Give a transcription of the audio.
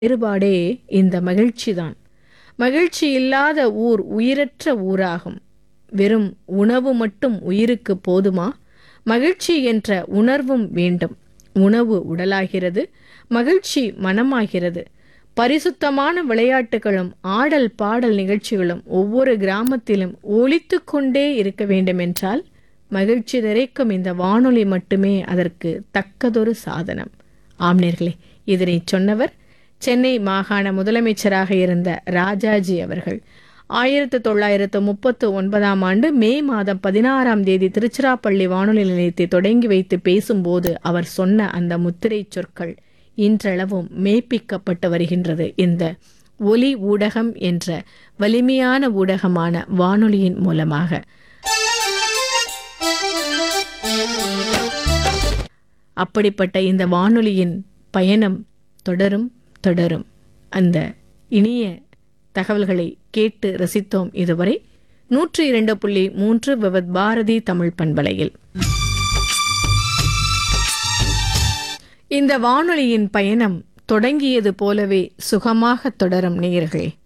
வேறுபாடே இந்த மகிழ்ச்சிதான் மகிழ்ச்சி இல்லாத ஊர் உயிரற்ற ஊராகும் வெறும் உணவு மட்டும் உயிருக்கு போதுமா மகிழ்ச்சி என்ற உணர்வும் வேண்டும் உணவு உடலாகிறது மகிழ்ச்சி மனமாகிறது பரிசுத்தமான விளையாட்டுகளும் ஆடல் பாடல் நிகழ்ச்சிகளும் ஒவ்வொரு கிராமத்திலும் ஒலித்துக் கொண்டே இருக்க வேண்டுமென்றால் மகிழ்ச்சி நிறைக்கும் இந்த வானொலி மட்டுமே அதற்கு தக்கதொரு சாதனம் ஆம்னேர்களே இதனை சொன்னவர் சென்னை மாகாண முதலமைச்சராக இருந்த ராஜாஜி அவர்கள் ஆயிரத்து தொள்ளாயிரத்து முப்பத்து ஒன்பதாம் ஆண்டு மே மாதம் பதினாறாம் தேதி திருச்சிராப்பள்ளி வானொலி நிலையத்தை தொடங்கி வைத்து பேசும்போது அவர் சொன்ன அந்த முத்திரை சொற்கள் இன்றளவும் மெய்ப்பிக்கப்பட்டு வருகின்றது இந்த ஒலி ஊடகம் என்ற வலிமையான ஊடகமான வானொலியின் மூலமாக அப்படிப்பட்ட இந்த வானொலியின் பயணம் தொடரும் தொடரும் அந்த இனிய தகவல்களை கேட்டு ரசித்தோம் இதுவரை நூற்றி இரண்டு புள்ளி மூன்று விவத் பாரதி தமிழ் பண்பலையில் இந்த வானொலியின் பயணம் தொடங்கியது போலவே சுகமாக தொடரும் நேயர்களே